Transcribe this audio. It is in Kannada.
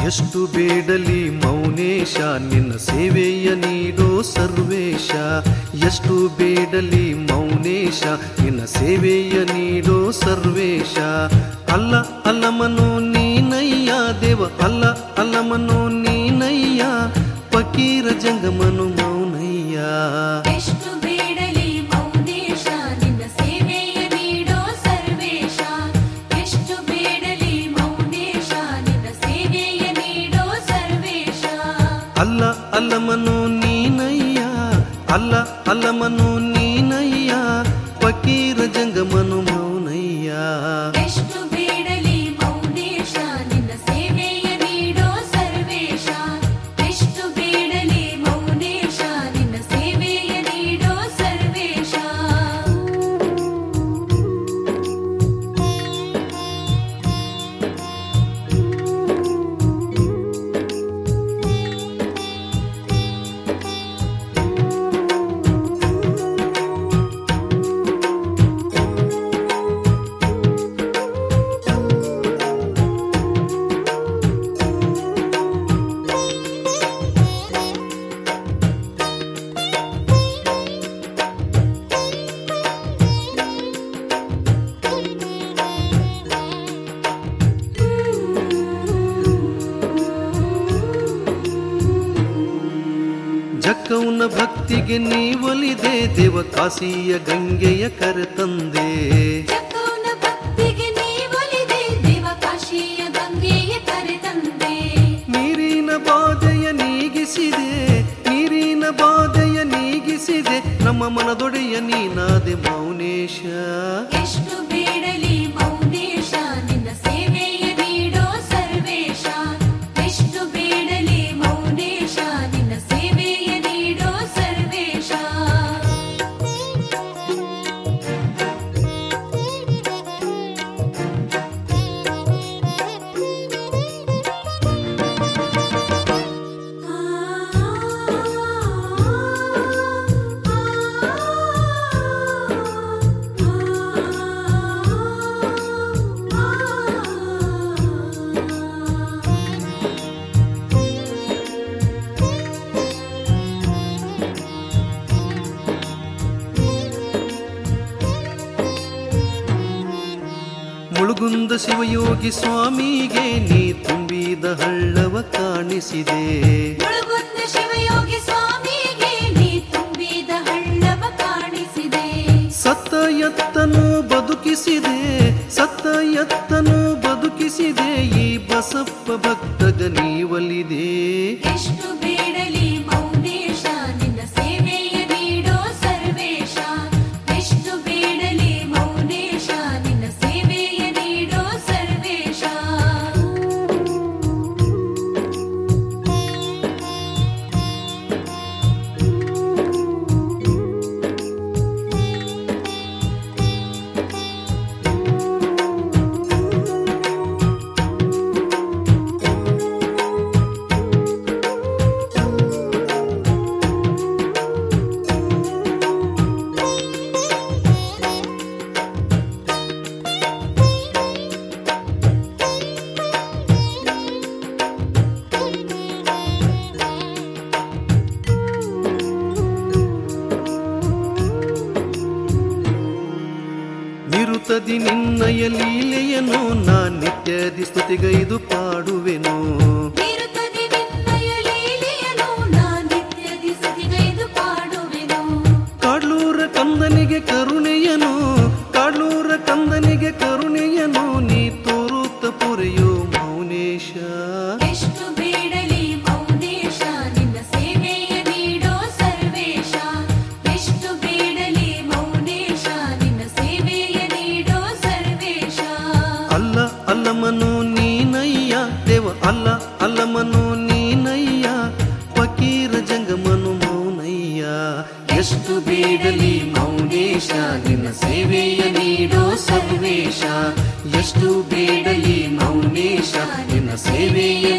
ಎಷ್ಟು ಬೇಡಲಿ ಮೌನೇಶ ನಿನ್ನ ಸೇವೆಯ ನೀಡೋ ಸರ್ವೇಶ ಎಷ್ಟು ಬೇಡಲಿ ಮೌನೇಶ ನಿನ್ನ ಸೇವೆಯ ನೀಡೋ ಸರ್ವೇಶ ಅಲ್ಲ ಅಲ್ಲಮನು ನೀನಯ್ಯ ದೇವ ಅಲ್ಲ ಅಲ್ಲಮನು ನೀನಯ್ಯ ಫಕೀರ ಜಂಗಮನು ಮೌನಯ್ಯ ಎಷ್ಟು ಬೇಡಲಿ ಮೌನೇಶ ನಿನ್ನ ಸೇವೆಯ ನೀಡೋ ಸರ್ವೇಶ ಎಷ್ಟು ಬೇಡಲಿ ಮೌನೇಶ ನಿನ್ನ ಸೇವೆಯ ನೀಡೋ ಸರ್ವೇಶ ಅಲ್ಲ ಅಲ್ಲಮನು ನೀನಯ್ಯ ಅಲ್ಲ ಅಲ್ಲಮನು ನೀನಯ್ಯ ಫಕೀರ ಜಂಗಮನು ಮೌನಯ್ಯ ಎಷ್ಟು ಬೇಡಲಿ ಮೌನೇಶ ನಿನ್ನ ಸೇವೆಯ ನೀಡೋ ಸರ್ವೇಶ ಎಷ್ಟು ಬೇಡಲಿ ಮೌನೇಶ ನಿನ್ನ ಸೇವೆಯ ನೀಡೋ ಸರ್ವೇಶ ಜಕ್ಕವನ ಭಕ್ತಿಗೆ ನೀ ಒಲಿದೆ ದೇವ ಕಾಶಿಯ ಗಂಗೆಯ ಕರೆತಂದೆ ಜಕ್ಕವನ ಭಕ್ತಿಗೆ ನೀ ಒಲಿದೆ ದೇವ ಕಾಶಿಯ ಗಂಗೆಯ ಕರೆತಂದೆ ನೀರಿನ ಬಾಧೆಯ ನೀಗಿಸಿದೆ ನೀರಿನ ಬಾಧೆಯ ನೀಗಿಸಿದೆ ನಮ್ಮ ಮನದೊಡೆಯ ನೀನಾದೆ ಮೌನೇಶ ಎಷ್ಟು ಬೇಡಲಿ ಮೌನೇಶ ನಿನ್ನ ಸೇವೆಯ ನೀಡೋ ಸರ್ವೇಶ ಎಷ್ಟು ಬೇಡಲಿ ಮೌನೇಶ ನಿನ್ನ ಸೇವೆಯ ನೀಡೋ ಸರ್ವೇಶ ಮುಳುಗುಂದ ಶಿವಯೋಗಿ ಸ್ವಾಮಿಗೆ ನೀ ತುಂಬಿದ ಹಳ್ಳವ ಕಾಣಿಸಿದೆ ಮುಳುಗುಂದ ಶಿವಯೋಗಿ ಸ್ವಾಮಿಗೆ ನೀ ತುಂಬಿದ ಹಳ್ಳವ ಕಾಣಿಸಿದೆ ಸತ್ತ ಎತ್ತನು ಬದುಕಿಸಿದೆ ಸತ್ತ ಎತ್ತನು ಬದುಕಿಸಿದೆ ಈ ಬಸಪ್ಪ ಭಕ್ತಗ ನೀವಲಿದೆ ಎಷ್ಟು ಬೇಡಲಿ ಮೌನೇಶ ನಿನ್ನ ಸೇವೆಯ ನೀಡೋ ಸರ್ವೇಶ ಎಷ್ಟು ಬೇಡಲಿ ಮೌನೇಶ ನಿನ್ನ ಸೇವೆಯ ನೀಡೋ ಸರ್ವೇಶ ನಿರುತದಿ ನಿನ್ನಯ ಲೀಲೆಯನು ನಾ ನಿತ್ಯದಿ ಸ್ತುತಿಗೈದು ಪಾಡುವೆನು ನಿರುತದಿ ನಿನ್ನಯ ಲೀಲೆಯನು ನಾ ನಿತ್ಯದಿ ಸ್ತುತಿಗೈದು ಪಾಡುವೆನು ಕಾಡ್ಲೂರ ಕಂದನಿಗೆ ಕರುಣೆಯನು ಕಾಡ್ಲೂರ ಕಂದನಿಗೆ ಕರುಣೆಯನು ನೀ ತೋರುತ್ತ ಪುರೆಯೋ ಮೌನೇಶ ಎಷ್ಟು ಬೇಡಲಿ ಮೌನೇಶ ನಿನ್ನ ಸೇವೆಯ ನೀಡೋ ಸರ್ವೇಶ ಎಷ್ಟು ಬೇಡಲಿ ಮೌನೇಶ ನಿನ್ನ ಸೇವೆಯ ನೀಡೋ ಸರ್ವೇಶ ಅಲ್ಲ ಅಲ್ಲಮನು ನೀನಯ್ಯ ದೇವ ಅಲ್ಲ ಅಲ್ಲಮನು ನೀನಯ್ಯ ಫಕೀರ ಜಂಗಮನು ಮೌನಯ್ಯ ಎಷ್ಟು ಬೇಡಲಿ ಮೌನೇಶ ನಿನ್ನ ಸೇವೆಯ ನೀಡೋ ಸರ್ವೇಶ ಎಷ್ಟು ಬೇಡಲಿ ಮೌನೇಶ ನಿನ್ನ ಸೇವೆಯ